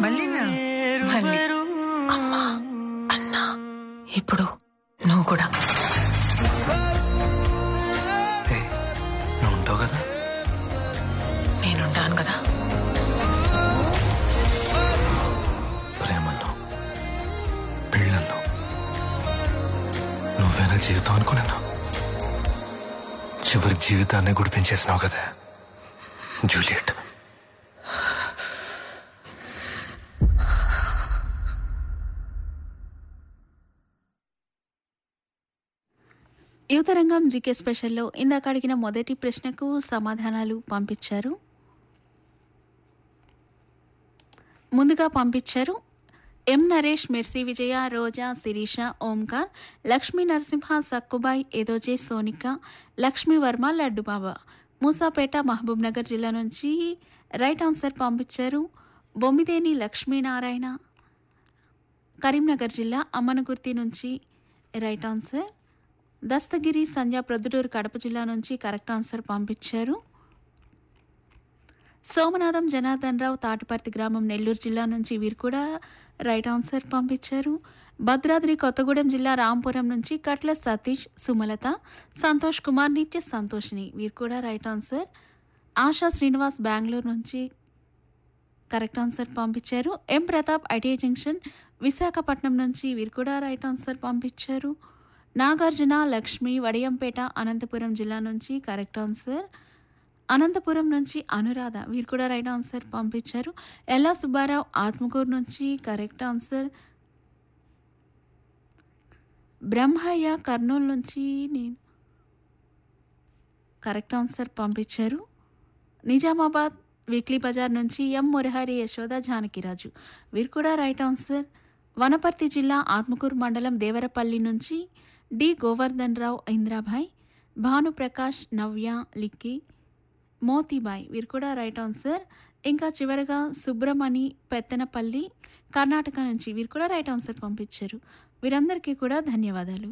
మళ్ళీనా మళ్ళీ అమ్మా అన్నా ఇప్పుడు నువ్వు కూడా ఏ నువ్వు ఉంటావు కదా నేనుంటాను కదా ప్రేమల్లో పెళ్ళల్లో నువ్వేనా జీవితం అనుకున్నా చివరి జీవితాన్ని గుడిపించేసినావు కదా జూలియట్ యువతరంగం జీకే స్పెషల్లో ఇందాక అడిగిన మొదటి ప్రశ్నకు సమాధానాలు పంపించారు ముందుగా పంపించారు ఎం నరేష్ మెర్సీ విజయ రోజా శిరీష ఓంకార్ లక్ష్మీ నరసింహ సక్కుబాయ్ ఎదోజే సోనిక లక్ష్మీ వర్మ లడ్డుబాబా మూసాపేట మహబూబ్ నగర్ జిల్లా నుంచి రైట్ ఆన్సర్ పంపించారు బొమ్మిదేని లక్ష్మీనారాయణ కరీంనగర్ జిల్లా అమ్మనగుర్తి నుంచి రైట్ ఆన్సర్ దస్తగిరి సంధ్య ప్రొద్దుటూరు కడప జిల్లా నుంచి కరెక్ట్ ఆన్సర్ పంపించారు సోమనాథం జనార్దన్ రావు తాటిపర్తి గ్రామం నెల్లూరు జిల్లా నుంచి వీరు కూడా రైట్ ఆన్సర్ పంపించారు భద్రాద్రి కొత్తగూడెం జిల్లా రాంపురం నుంచి కట్ల సతీష్ సుమలత సంతోష్ కుమార్ నిత్య సంతోషిని వీరు కూడా రైట్ ఆన్సర్ ఆశా శ్రీనివాస్ బెంగళూరు నుంచి కరెక్ట్ ఆన్సర్ పంపించారు M Pratap ITI junction Visakhapatnam నుంచి వీరు కూడా రైట్ ఆన్సర్ పంపించారు నాగార్జున లక్ష్మి వడియంపేట అనంతపురం జిల్లా నుంచి కరెక్ట్ ఆన్సర్ అనంతపురం నుంచి అనురాధ వీరు కూడా రైట్ ఆన్సర్ పంపించారు ఎల్లా సుబ్బారావు ఆత్మకూరు నుంచి కరెక్ట్ ఆన్సర్ బ్రహ్మయ్య కర్నూలు నుంచి నేను కరెక్ట్ ఆన్సర్ పంపించారు నిజామాబాద్ వీక్లీ బజార్ నుంచి ఎం మురహరి యశోద జానకిరాజు వీరు కూడా రైట్ ఆన్సర్ వనపర్తి జిల్లా ఆత్మకూరు మండలం దేవరపల్లి నుంచి డి గోవర్ధన్ రావు ఇంద్రాభాయ్ భానుప్రకాష్ నవ్య లిక్కి మోతీబాయ్ వీరు కూడా రైట్ ఆన్సర్ ఇంకా చివరగా సుబ్రమణి పెత్తనపల్లి కర్ణాటక నుంచి వీరు కూడా రైట్ ఆన్సర్ పంపించారు వీరందరికీ కూడా ధన్యవాదాలు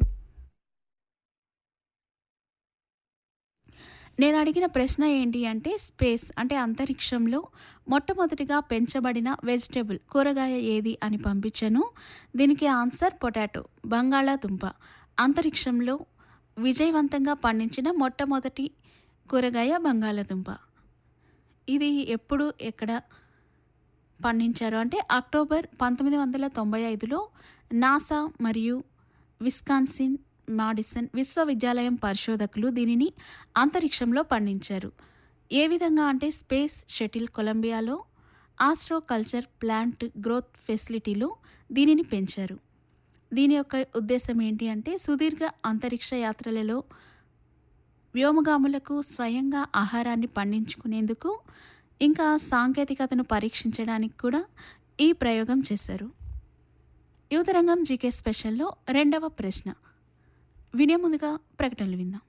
నేను అడిగిన ప్రశ్న ఏంటి అంటే స్పేస్ అంటే అంతరిక్షంలో మొట్టమొదటిగా పెంచబడిన వెజిటేబుల్ కూరగాయ ఏది అని పంపించాను దీనికి ఆన్సర్ పొటాటో బంగాళాదుంప అంతరిక్షంలో విజయవంతంగా పండించిన మొట్టమొదటి కూరగాయ బంగాళాదుంప ఇది ఎప్పుడు ఎక్కడ పండించారు అంటే అక్టోబర్ పంతొమ్మిది వందల తొంభై ఐదులో నాసా మరియు విస్కాన్సిన్ మాడిసన్ విశ్వవిద్యాలయం పరిశోధకులు దీనిని అంతరిక్షంలో పండించారు ఏ విధంగా అంటే స్పేస్ షటిల్ కొలంబియాలో ఆస్ట్రో కల్చర్ ప్లాంట్ గ్రోత్ ఫెసిలిటీలో దీనిని పెంచారు దీని యొక్క ఉద్దేశం ఏంటి అంటే సుదీర్ఘ అంతరిక్ష యాత్రలలో వ్యోమగాములకు స్వయంగా ఆహారాన్ని పండించుకునేందుకు ఇంకా సాంకేతికతను పరీక్షించడానికి కూడా ఈ ప్రయోగం చేశారు యువతరంగం జీకే స్పెషల్లో రెండవ ప్రశ్న వినే ముందుగా ప్రకటనలు విందాం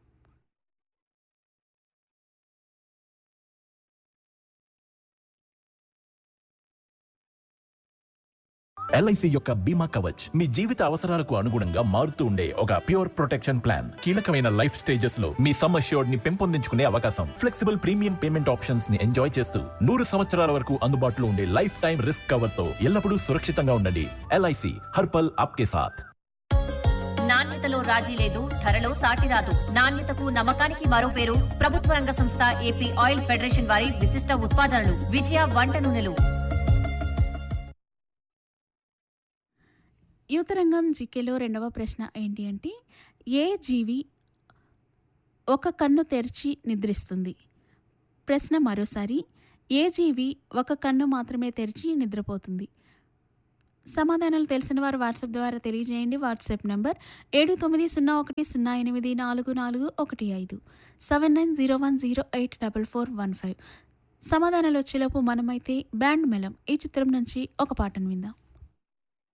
ఎల్ఐసి యొక్క బీమా కవచ్ మీ జీవిత అవసరాలకు అనుగుణంగా మారుతూ ఉండే ఒక ప్యూర్ ప్రొటెక్షన్ ప్లాన్ కీలకమైన లైఫ్ స్టేజెస్ లో మీ సమ్ అష్యూర్డ్ ని పెంపొందించుకునే అవకాశం ఫ్లెక్సిబుల్ ప్రీమియం పేమెంట్ ఆప్షన్స్ ని ఎంజాయ్ చేస్తూ నూరు సంవత్సరాల వరకు అందుబాటులో ఉండే లైఫ్ టైం రిస్క్ కవర్ తో ఎల్లప్పుడూ సురక్షితంగా ఉండండి ఎల్ఐసి హర్పల్ ఆప్కే సాథ్ నాణ్యతలో రాజీ లేదు ధరలో సాటి రాదు నాణ్యతకు నమ్మకానికి మరో పేరు ప్రభుత్వ రంగ సంస్థ ఏపీ ఆయిల్ ఫెడరేషన్ వారి విశిష్ట ఉత్పాదనలు విజయ వంట నూనెలు యువతరంగం జీకేలో రెండవ ప్రశ్న ఏంటి అంటే ఏ జీవి ఒక కన్ను తెరిచి నిద్రిస్తుంది ప్రశ్న మరోసారి ఏ జీవి ఒక కన్ను మాత్రమే తెరిచి నిద్రపోతుంది సమాధానాలు తెలిసిన వారు వాట్సాప్ ద్వారా తెలియజేయండి వాట్సాప్ నంబర్ ఏడు తొమ్మిది సున్నా ఒకటి సున్నా ఎనిమిది నాలుగు నాలుగు ఒకటి ఐదు seven nine zero one zero eight double four one five సమాధానాలు వచ్చేలోపు మనమైతే బ్యాండ్ మెలం ఈ చిత్రం నుంచి ఒక పాటను విందాం